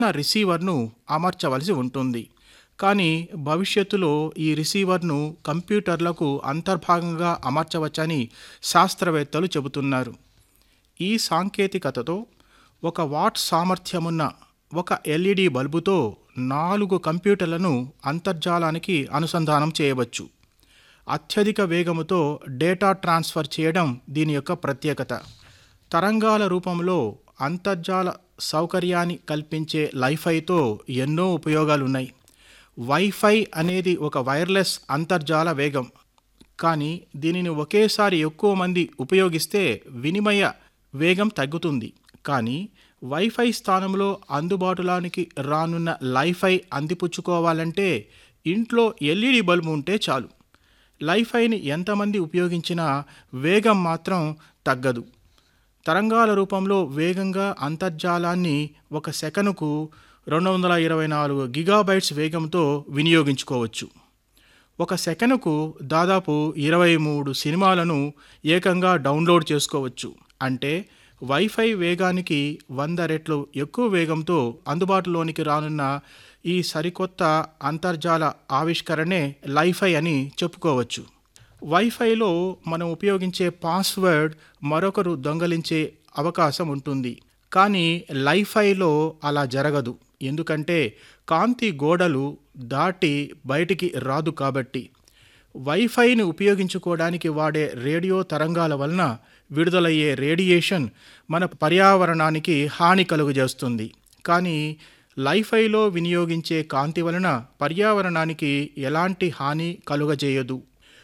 రిసీవర్ను అమర్చవలసి ఉంటుంది కానీ భవిష్యత్తులో ఈ రిసీవర్ను కంప్యూటర్లకు అంతర్భాగంగా అమర్చవచ్చని శాస్త్రవేత్తలు చెబుతున్నారు ఈ సాంకేతికతతో ఒక వాట్ సామర్థ్యమున్న ఒక ఎల్ఈడి బల్బుతో నాలుగు కంప్యూటర్లను అంతర్జాలానికి అనుసంధానం చేయవచ్చు అత్యధిక వేగముతో డేటా ట్రాన్స్ఫర్ చేయడం దీని యొక్క ప్రత్యేకత తరంగాల రూపంలో అంతర్జాల సౌకర్యాన్ని కల్పించే లైఫైతో ఎన్నో ఉపయోగాలున్నాయి వైఫై అనేది ఒక వైర్లెస్ అంతర్జాల వేగం కానీ దీనిని ఒకేసారి ఎక్కువ మంది ఉపయోగిస్తే వినిమయ వేగం తగ్గుతుంది కానీ వైఫై స్థానంలో అందుబాటులోనికి రానున్న లైఫై అందిపుచ్చుకోవాలంటే ఇంట్లో ఎల్ఈడి బల్బు ఉంటే చాలు లైఫైని ఎంతమంది ఉపయోగించినా వేగం మాత్రం తగ్గదు తరంగాల రూపంలో వేగంగా అంతర్జాలాన్ని ఒక సెకనుకు రెండు వందల ఇరవై నాలుగు గిగాబైట్స్ వేగంతో వినియోగించుకోవచ్చు ఒక సెకనుకు దాదాపు ఇరవై మూడు సినిమాలను ఏకంగా డౌన్లోడ్ చేసుకోవచ్చు అంటే వైఫై వేగానికి వంద రెట్లు ఎక్కువ వేగంతో అందుబాటులోనికి రానున్న ఈ సరికొత్త అంతర్జాల ఆవిష్కరణే లైఫై అని చెప్పుకోవచ్చు వైఫైలో మనం ఉపయోగించే పాస్వర్డ్ మరొకరు దొంగలించే అవకాశం ఉంటుంది కానీ లైఫైలో అలా జరగదు ఎందుకంటే కాంతి గోడలు దాటి బయటికి రాదు కాబట్టి వైఫైని ఉపయోగించుకోవడానికి వాడే రేడియో తరంగాల వలన విడుదలయ్యే రేడియేషన్ మన పర్యావరణానికి హాని కలుగజేస్తుంది కానీ లైఫైలో వినియోగించే కాంతి వలన పర్యావరణానికి ఎలాంటి హాని కలుగజేయదు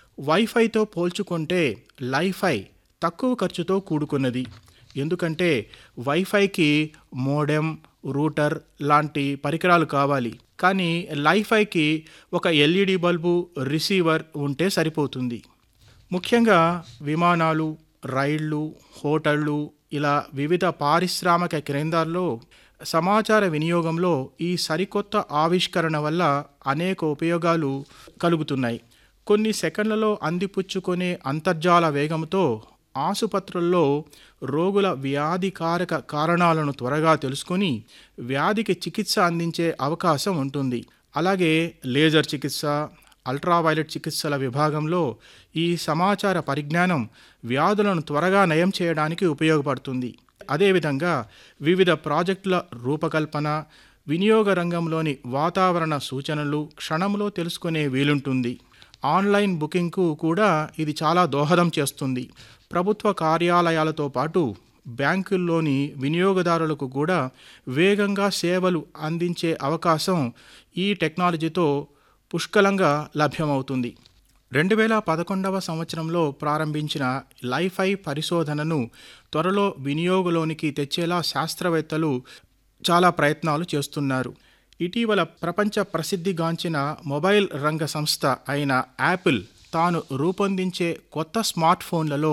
వైఫైతో పోల్చుకుంటే లైఫై తక్కువ ఖర్చుతో కూడుకున్నది ఎందుకంటే వైఫైకి మోడెమ్ రూటర్ లాంటి పరికరాలు కావాలి కానీ లైఫైకి ఒక ఎల్ఈడి బల్బు రిసీవర్ ఉంటే సరిపోతుంది ముఖ్యంగా విమానాలు రైళ్ళు హోటళ్ళు ఇలా వివిధ పారిశ్రామిక కేంద్రాల్లో సమాచార వినియోగంలో ఈ సరికొత్త ఆవిష్కరణ వల్ల అనేక ఉపయోగాలు కలుగుతున్నాయి కొన్ని సెకండ్లలో అందిపుచ్చుకునే అంతర్జాల వేగంతో ఆసుపత్రుల్లో రోగుల వ్యాధికారక కారణాలను త్వరగా తెలుసుకొని వ్యాధికి చికిత్స అందించే అవకాశం ఉంటుంది అలాగే లేజర్ చికిత్స అల్ట్రావైలెట్ చికిత్సల విభాగంలో ఈ సమాచార పరిజ్ఞానం వ్యాధులను త్వరగా నయం చేయడానికి ఉపయోగపడుతుంది అదేవిధంగా వివిధ ప్రాజెక్టుల రూపకల్పన వినియోగ రంగంలోని వాతావరణ సూచనలు క్షణంలో తెలుసుకునే వీలుంటుంది ఆన్లైన్ బుకింగ్కు కూడా ఇది చాలా దోహదం చేస్తుంది ప్రభుత్వ కార్యాలయాలతో పాటు బ్యాంకుల్లోని వినియోగదారులకు కూడా వేగంగా సేవలు అందించే అవకాశం ఈ టెక్నాలజీతో పుష్కలంగా లభ్యమవుతుంది రెండు వేల పదకొండవ సంవత్సరంలో ప్రారంభించిన లైఫై పరిశోధనను త్వరలో వినియోగంలోనికి తెచ్చేలా శాస్త్రవేత్తలు చాలా ప్రయత్నాలు చేస్తున్నారు ఇటీవల ప్రపంచ ప్రసిద్ధిగాంచిన మొబైల్ రంగ సంస్థ అయిన యాపిల్ తాను రూపొందించే కొత్త స్మార్ట్ ఫోన్లలో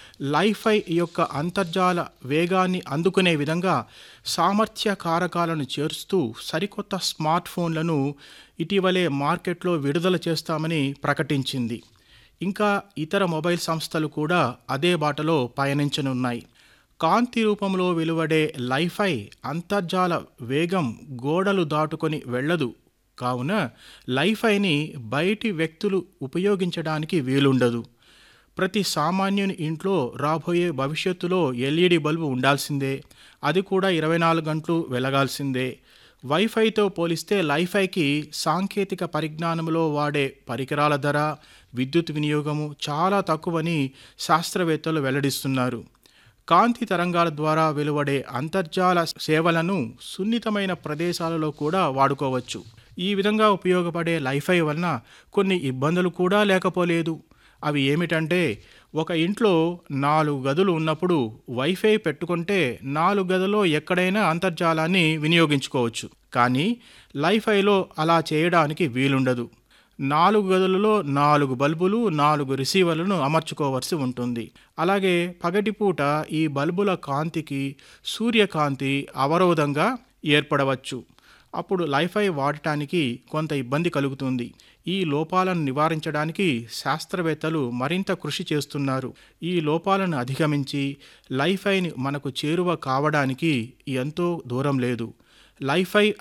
లైఫై యొక్క అంతర్జాల వేగాన్ని అందుకునే విధంగా సామర్థ్య కారకాలను చేరుస్తూ సరికొత్త స్మార్ట్ ఫోన్లను ఇటీవలే మార్కెట్లో విడుదల చేస్తామని ప్రకటించింది ఇంకా ఇతర మొబైల్ సంస్థలు కూడా అదే బాటలో పయనించనున్నాయి కాంతి రూపంలో వెలువడే లైఫై అంతర్జాల వేగం గోడలు దాటుకొని వెళ్ళదు కావున లైఫైని బయటి వ్యక్తులు ఉపయోగించడానికి వీలుండదు ప్రతి సామాన్యుని ఇంట్లో రాబోయే భవిష్యత్తులో ఎల్ఈడి బల్బు ఉండాల్సిందే అది కూడా ఇరవై నాలుగు గంటలు వెలగాల్సిందే వైఫైతో పోలిస్తే లైఫైకి సాంకేతిక పరిజ్ఞానంలో వాడే పరికరాల ధర విద్యుత్ వినియోగము చాలా తక్కువని శాస్త్రవేత్తలు వెల్లడిస్తున్నారు కాంతి తరంగాల ద్వారా వెలువడే అంతర్జాల సేవలను సున్నితమైన ప్రదేశాలలో కూడా వాడుకోవచ్చు ఈ విధంగా ఉపయోగపడే లైఫై వలన కొన్ని ఇబ్బందులు కూడా లేకపోలేదు అవి ఏమిటంటే ఒక ఇంట్లో నాలుగు గదులు ఉన్నప్పుడు వైఫై పెట్టుకుంటే నాలుగు గదుల్లో ఎక్కడైనా అంతర్జాలాన్ని వినియోగించుకోవచ్చు కానీ లైఫైలో అలా చేయడానికి వీలుండదు నాలుగు గదులలో నాలుగు బల్బులు నాలుగు రిసీవర్లను అమర్చుకోవలసి ఉంటుంది అలాగే పగటిపూట ఈ బల్బుల కాంతికి సూర్యకాంతి అవరోధంగా ఏర్పడవచ్చు అప్పుడు లైఫై వాడటానికి కొంత ఇబ్బంది కలుగుతుంది ఈ లోపాలను నివారించడానికి శాస్త్రవేత్తలు మరింత కృషి చేస్తున్నారు ఈ లోపాలను అధిగమించి లైఫైని మనకు చేరువ కావడానికి ఎంతో దూరం లేదు లైఫై